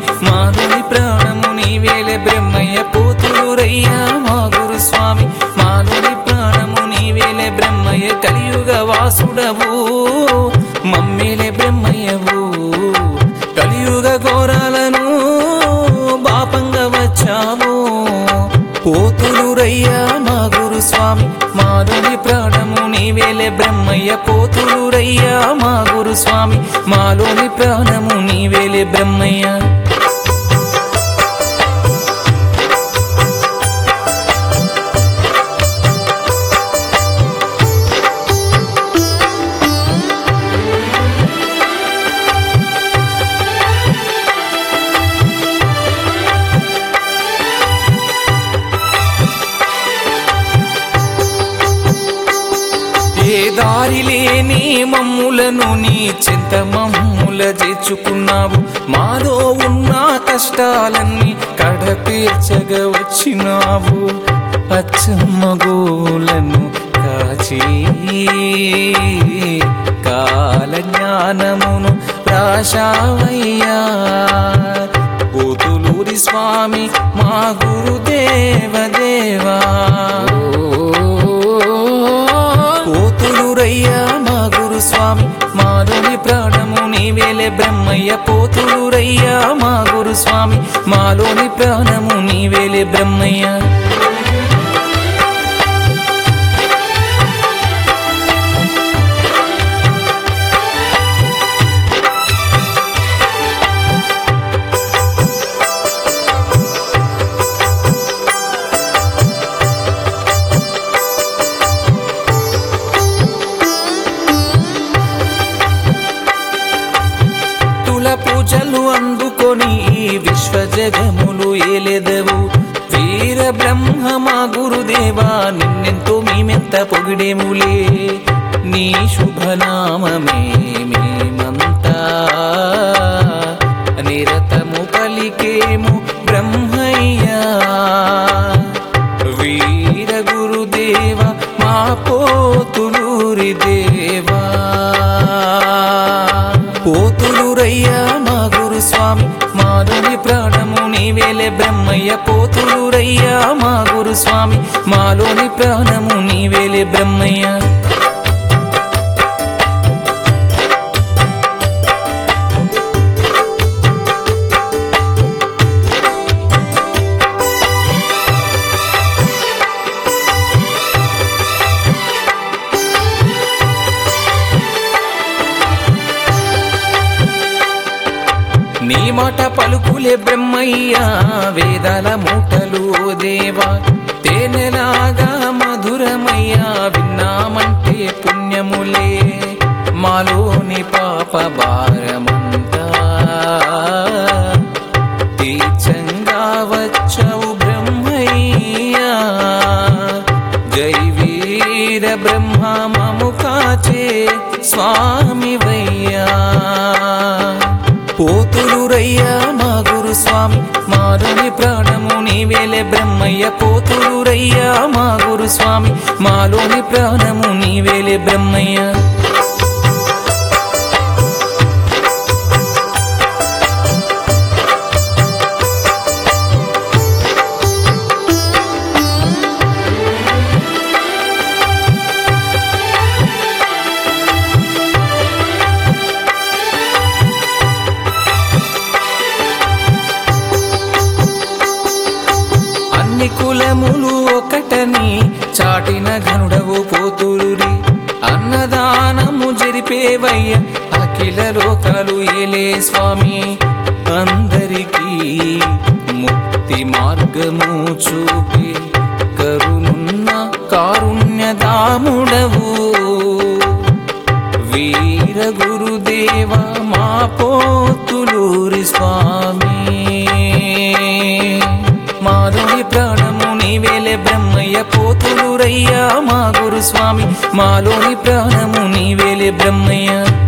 మాలోని ప్రాణము నీవేలే బ్రహ్మయ్య పోతులూరయ్యా మా గురుస్వామి మాలోని ప్రాణము నీవేలే బ్రహ్మయ్య కలియుగ వాసుడవు మమ్మేలే బ్రహ్మయ్యవు కలియుగ ఘోరాలను బాపంగా వచ్చావు పోతులూరయ్యా మా గురుస్వామి మాలోని ప్రాణము నీవేలే బ్రహ్మయ్య పోతులూరయ్యా మా గురుస్వామి మాలోని ప్రాణము నీవేలే బ్రహ్మయ్య ఏ దారి లేని మమ్ములను నీ చింత మమ్ముల చేర్చుకున్నావు మాలో ఉన్న కష్టాలన్నీ కడతీర్చగ వచ్చినావు అచ్చమ్మ గోలను కాచి కాల జ్ఞానమును రాశావయ్యా పోతులూరి స్వామి మా గురుదేవ దేవా పోతులూరయ్యా మా గురుస్వామి మాలోని ప్రాణము నీవేలే బ్రహ్మయ్య పోతులూరయ్యా మా గురుస్వామి మాలోని ప్రాణము నీవేలే బ్రహ్మయ్య తుల పూజలు అందుకొని ఈ విశ్వ జగములు ఏలెదవు వీర బ్రహ్మ మా గురుదేవా నిన్నెంతో మేమెంత పొగిడేములే నీ శుభనామమే మేమంతా నిరతము పలికేము బ్రహ్మయ్యా వీర గురుదేవ మా పోతులూరి దేవా పోతులూరయ్యా మా గురుస్వామి మాలోని ప్రాణము నీవేలే బ్రహ్మయ్య పోతులూరయ్యా మా గురుస్వామి మాలోని ప్రాణము నీవేలే బ్రహ్మయ్య నీ మాట పలుకులే బ్రహ్మయ్యా వేదాల మూటలు ఓ దేవా తేనెలాగా మధురమయ్యా విన్నామంటే పుణ్యములే మాలోని పాప భారమంతా తీర్చంగా వచ్చావు బ్రహ్మయ్యా జై వీర బ్రహ్మ మము కాచే స్వామివయ్యా పోతులూరయ్యా మా గురుస్వామి మాలోని ప్రాణము నీవేలే బ్రహ్మయ్య పోతులూరయ్యా మా గురుస్వామి మాలోని ప్రాణము నీవేలే బ్రహ్మయ్య అన్ని కులములు ఒకటని చాటిన ఘనుడవు పోతులురి అన్నదానము జరిపేవయ్య అఖిల లోకాలు ఏలే స్వామి అందరికీ ముక్తి మార్గము చూపి కరుణున్న కారుణ్యదాముడవు వీర గురుదేవ మా పోతులూరి స్వామి మాలోని ప్రాణము నీవేలే బ్రహ్మయ్య పోతులూరయ్యా మా గురుస్వామి మాలోని ప్రాణము నీవేలే బ్రహ్మయ్య